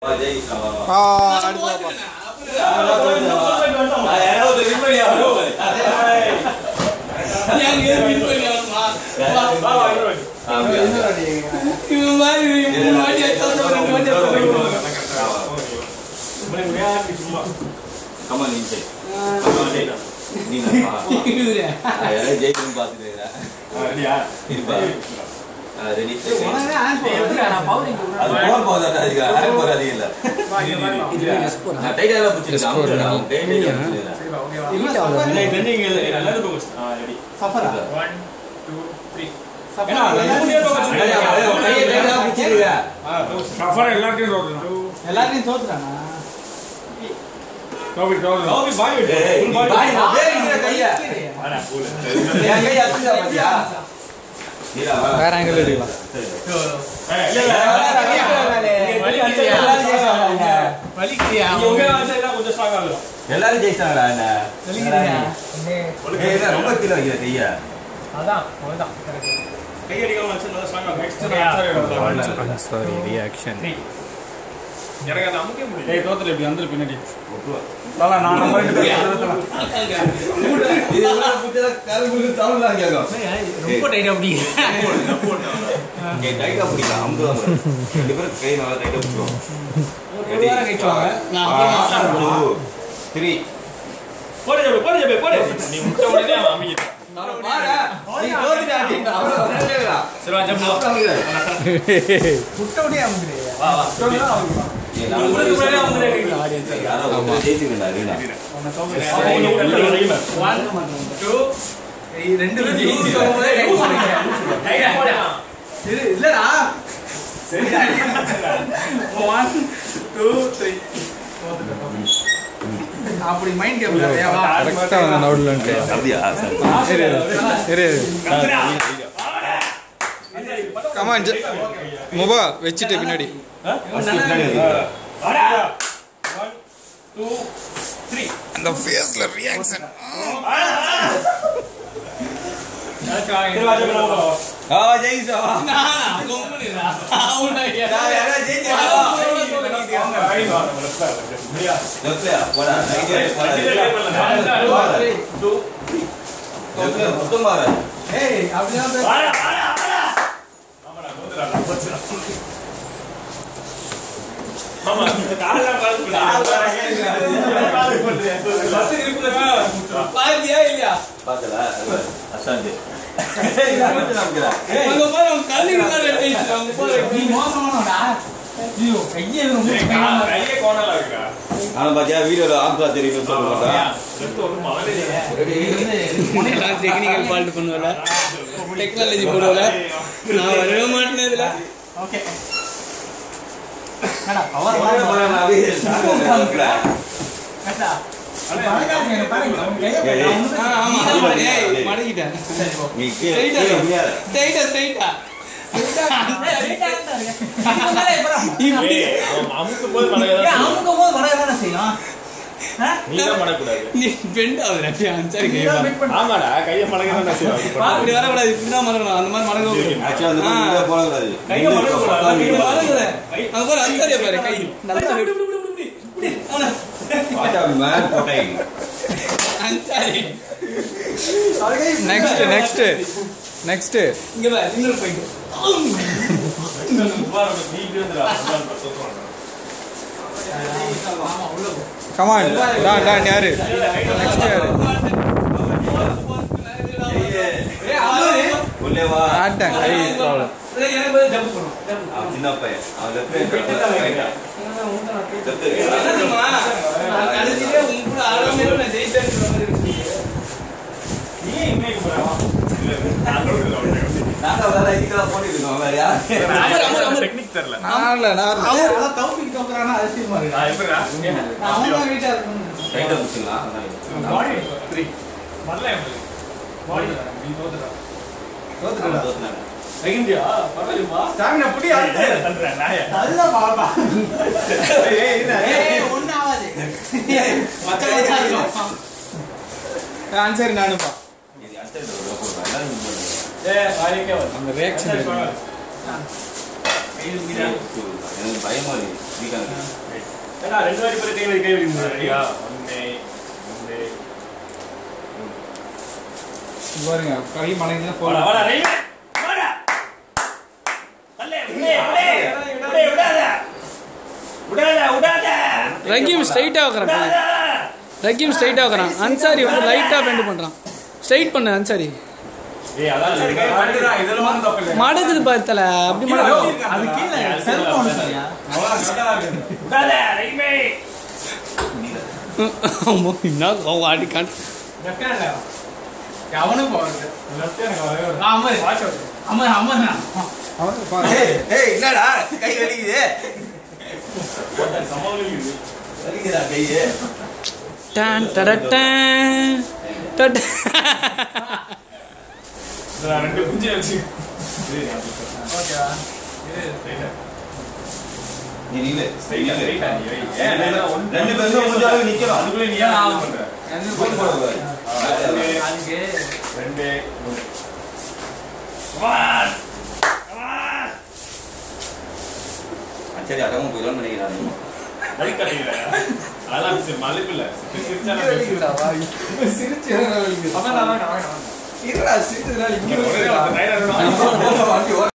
ஆ அடுத்து பாப்பா கமல் inside. நீ நான் ஜெயிக்கணும் பார்த்துக்கிறேன் இருப்பா ரெடி அது போர் போதாட்டா அதுக்கு அரை போர் அதிகம் இல்ல நான் டைட்டா பிடிச்சிருக்கேன் அமுக்குறேன் அவன் டைட்டா பிடிச்சிருக்கேன் கையை டைட்டா பிடிச்சிருக்கேன் எல்லாத்தையும் தோத்துட்டானா ஏய், நீ பாய், நான் வேறிக்கிற கையை. என் கை அசைஞ்சா பாத்தியா? நீடா, வா. வேற ஆங்கிள் எடுக்கலாம் எல்லாரும் ஜெயிச்சாங்கடா என்ன ஏய், என்ன ரொம்ப கீழே வைக்கிற கையை சாரி ரியாக்ஷன் எனக்கு அது அமுக்கே முடியும் ஏய் தோத்துரு இப்படி வந்துரு பின்னாடி இது உள்ள புடிச்சா கரும்புக்கு தமிழ்லாம் கேட்கும். ரொம்ப டைட்டா அப்படி இங்க டைட்டா பிடிக்கலாம், அமுக்குதான் பாரு. ரெண்டு பேரும் கை நல்லா டைட்டா பிடிச்சுக்கோங்க. Ready? வாரம் கழிச்சு வாங்க. நான் அப்புறமா One, two, three. போடு ஜபே போடு ஜபே போடு நீ முட்டை உடனே அவன் அமுக்கிட்டான் பாரு, நீ தோத்துட்ட அப்படின்ட்டு அப்புறம் வரவேடா. சரி வா ஜம்பு அப்புறம் அமுக்குறாரு. முட்டோடியே அமுக்குறியா வா, வா. ஏய், நான் உங்களுக்கு முன்னாடி உங்களுக்கு அமுக்குறேன் யாரோ ஒருத்தர் ஜெயிச்சுக்கணும்டா, ரீனா. ஒன் டூ ரெண்டு பேரும் ஜெயிச்சு வரும்போதே கை போடுறீங்க. இரு, இல்லடா ஒன் டூ த்ரீ அப்படி மைண்ட் கேம் வா கரெக்டா வந்து நடுவுலன்ட்டு அப்படியா? சரி. இரு இரு கமான் முபா வச்சுட்டு பின்னாடி First பின்னாடி வந்துருக்கா? டூ த்ரீ அந்த ஃபேஸ்ல ரியாக்ஷன் சரி வா ஜபே வா ஆ, ஜெயிச்சா, வா. நான் யாரோ ஜெயிச்சா, வா. லெஃப்ட்லயா? போடா, ரைட்லயா? போடா. லெஃப்ட்ல மொத்தம் பாரு. ஏய் அப்படிதான் பேசு. ஆமா காலெல்லாம் பாத்தியா இல்லையா பாத்தல? அசாந்து. இருபத்தி நான்குடா. அங்க பாரு அவன் கல்லுக்கு மேல வெட்டிட்டு அங்க பாரு நீ மோசமானவடா ஐயோ கையே ரொம்ப பயமா இருக்கு. கையே கோணலா இருக்கா ஆனா பாத்தியா, வீடியோல ஆப்கா தெரியும்னு சொல்ல மாட்டா. லெஃப்ட் ஒரு மகனே எல்லாம் டெக்னிக்கல் ஃபால்ட் பண்ணுவல டெக்னாலஜி போடுவல நான் வரவே மாட்டேன் இதுல ஓகே என்னடா பவர் போடா, போடா, நான் அப்படியே சாப்பிடுறேன். கரெக்டா பாருங்க பாருங்க உங்க கையை ஏய், ஏய். பாருங்க. ஆ, ஆமா இல்ல, ஆமா இல்ல, ஏய் இல்ல. மடக்கிட்டேன் நீ கீழே கீழே முடியாது. ஸ்ட்ரைட்டா ஸ்ட்ரைட்டா ஏய் அவன் அமுக்கும் போது மடக்கதான் ஏன் அமுக்கும் போது வடை தானே செய்யும் ஆ? நீ தான் மடக்கூடாது நீ பெண்ட் ஆகுது ரஃபி அன்சாரி நீ கை தான் bit பண்ணு. ஆமாடா கையை மடக்கதான் செய்வாங்க அப்படி வரக்கூடாது இப்படிதான் மறக்கணும் அந்த மாதிரி மறக்க கூடாது Actually, அந்த மாதிரி உள்ளே போடக்கூடாது. கையை மடக்கக்கூடாது. உட்கார்ந்து இப்படி பாரு. மறக்குது அங்க பாரு அன்சாரியா பாரு கை நல்லா What a man protect. Ansari next next next இங்க பாரு இன்னொரு பாயிண்ட் நீ இப்படி வந்துடா கமான் டான் டான் யாரு நெக்ஸ்ட் யாரு உள்ளே வா. ஆட்டேன் கை ப்ராப்ளம் எனக்கு பதில் ஜம்ப் பண்ணும் அவன் சின்ன பையன். அவன் left hand right hand. Left hand. என்ன தெரியுமா நான் கடைசியிலே உங்க கூட ஆடாம இருந்து நான் ஜெயிச்சேன்ற மாதிரி இருக்கு நீ இன்னைக்கு போறா நான் சொல்றேன் நாங்க வேலை இதுக்கெல்லாம் போட்டுட்டு இருக்கோம். வேற யாரு? டெக்னிக் தெரியல நான் இல்ல நான் இல்ல. அவர் அதான் தௌஃபிக் தோக்குறானா அதிசயமா இருக்கு நான் எப்படிடா நான் அவன் தான் வீட்டா இருக்கணும் Right ஆ பிடிச்சிக்கலாம். அதான். பாடி த்ரீ வரல எனக்கு பாடி நீ தோத்துடா அவன் தோத்துனாங்க. செகண்டியா பரவாயில்லைப்பா ஸ்டாமினா புடி அடுத்து தள்ளுறேன் நாய அதுதான் பாப்பா ஏய் என்ன ஏய் ஒண்ணு ஆகாது மச்ச மச்சா இருக்கும் ஆன்சர் நானுப்பா இது அடுத்த இதுல உள்ள போடுறேன். எல்லாரும் இது பண்ணுங்க. ஏய் வாரிக்கே வா அந்த ரியாக்ஷன் சரி, பரவாயில்ல. எனக்கு பயமா இருக்கு ஸ்ரீகாந்த் ஏன்னா ரெண்டு வாட்டி போய் கை வை கை வைக்கணும் ரெடியா ஒன்று ரெண்டு இங்க பாருங்க கை மலைங்க வாடா வாடா ரெடி வாடா தள்ளே விடே விடே விடே விடாத விடாத விடாத ரகீம் ஸ்ட்ரைட்டாக வைக்கிறான் ரகீம் ஸ்ட்ரைட்டாக வைக்கிறான் அன்சாரி வந்து லைட்டாக பெண்ட் பண்ணுறான் ஸ்ட்ரைட் பண்ணு அன்சாரி ஏய் அதான் சரி கை பண்ணுடா, இதெல்லாம் ஒண்ணும் தப்பு இல்லை. மடக்குது பார்த்தல அப்படி மடக்கு அது கீழே செல்போன் சரியா விடாத ரெடிமே ஆமா, என்ன அவன் அடிக்கான் லெஃப்ட் ஹேண்ட்ல அவனும் போறது லெஃப்ட் எனக்கு வரவே வரும் அம்மா வாட்ச் அவுட் அம்மா அம்மா அவன் பாரு ஏய், ஏய் என்னடா கை வலிக்குது சமாளிக்குது வலிக்குதா கையே டான் டடட்டான் டட நான் ரெண்டு குஞ்சு வச்சு ஓகேவா நீ நில்லு ஸ்ட்ரைட்டா நில்லு. ஸ்ட்ரைட்டா நீ வை ஏன் நான் ஒன்று ரெண்டு பேரும் முடிஞ்ச அளவு நிக்கணும் அதுக்குள்ள நீ ஏன் ஆன் பண்ற போய் போடுங்க அதுக்கு ரெண்டு மூணு கமான் கமான் சரி அடவும் போயிடலாம் நினைக்கிறான் லைக் கடையில அதெல்லாம் சரி மலிப்பு இல்ல சிரிச்சா நான் சிரிச்சு அவன் அவன் அவன் இருடா சிரிச்சதுனால இங்க ஒரே வார்த்தை, டைலர் தான். வண்டி